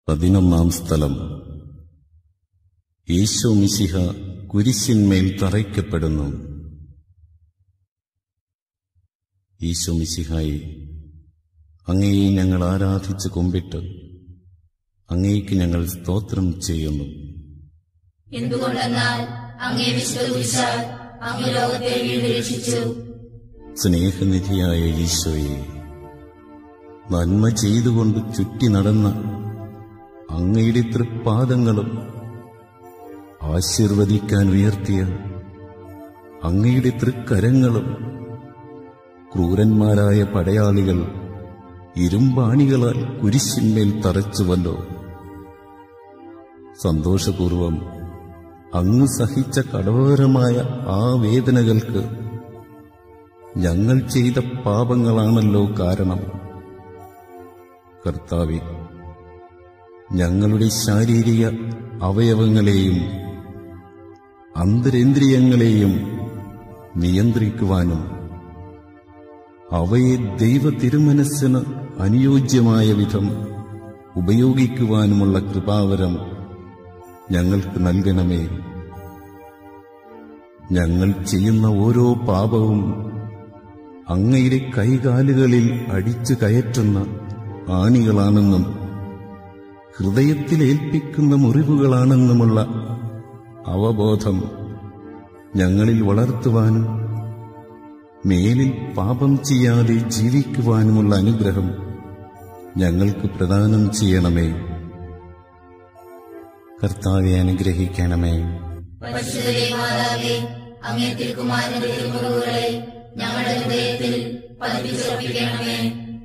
പതിനൊന്നാം സ്ഥലം ഈശോ മിശിഹ കുരിശിന്മേൽ തറയ്ക്കപ്പെടുന്നു ഈശോ മിശിഹായി അങ്ങയെ ഞങ്ങൾ ആരാധിച്ച് കുമ്പിട്ട് അങ്ങേക്ക് ഞങ്ങൾ സ്തോത്രം ചെയ്യുന്നു എന്തുകൊണ്ടെന്നാൽ അങ്ങേ വിശ്വസിച്ചാൽ അങ്ങ് ലോകത്തെ വീണ്ടുരക്ഷിച്ചു സ്നേഹനിധിയായ ഈശോയെ നന്മ ചെയ്തുകൊണ്ട് ചുറ്റി നടന്ന അങ്ങയുടെ തൃപ്പാദങ്ങളും ആശീർവദിക്കാൻ ഉയർത്തിയ അങ്ങയുടെ തൃക്കരങ്ങളും ക്രൂരന്മാരായ പടയാളികൾ ഇരുമ്പാണികളാൽ കുരിശിന്മേൽ തറച്ചുവല്ലോ സന്തോഷപൂർവം അങ്ങ് സഹിച്ച കടോരമായ ആ വേദനകൾക്ക് ഞങ്ങൾ ചെയ്ത പാപങ്ങളാണല്ലോ കാരണം കർത്താവെ ഞങ്ങളുടെ ശാരീരിക അവയവങ്ങളെയും അന്തരേന്ദ്രിയങ്ങളെയും നിയന്ത്രിക്കുവാനും അവയെ ദൈവ തിരുമനസ്സിന് അനുയോജ്യമായ വിധം ഉപയോഗിക്കുവാനുമുള്ള കൃപാവരം ഞങ്ങൾക്ക് നൽകണമേ ഞങ്ങൾ ചെയ്യുന്ന ഓരോ പാപവും അങ്ങയുടെ കൈകാലുകളിൽ അടിച്ചു കയറ്റുന്ന ആണികളാണെന്നും ഹൃദയത്തിൽ ഏൽപ്പിക്കുന്ന മുറിവുകളാണെന്നുമുള്ള അവബോധം ഞങ്ങളിൽ വളർത്തുവാനും മേലിൽ പാപം ചെയ്യാതെ ജീവിക്കുവാനുമുള്ള അനുഗ്രഹം ഞങ്ങൾക്ക് പ്രദാനം ചെയ്യണമേ കർത്താവെ അനുഗ്രഹിക്കണമേ പരിശുദ്ധരെ മാതാവേ അങ്ങേ തിരുക്കുമാരന്റെ തിരുമുറിവുകളെ ഞങ്ങളുടെ ഹൃദയത്തിൽ പതിപ്പിച്ചുറപ്പിക്കണമേ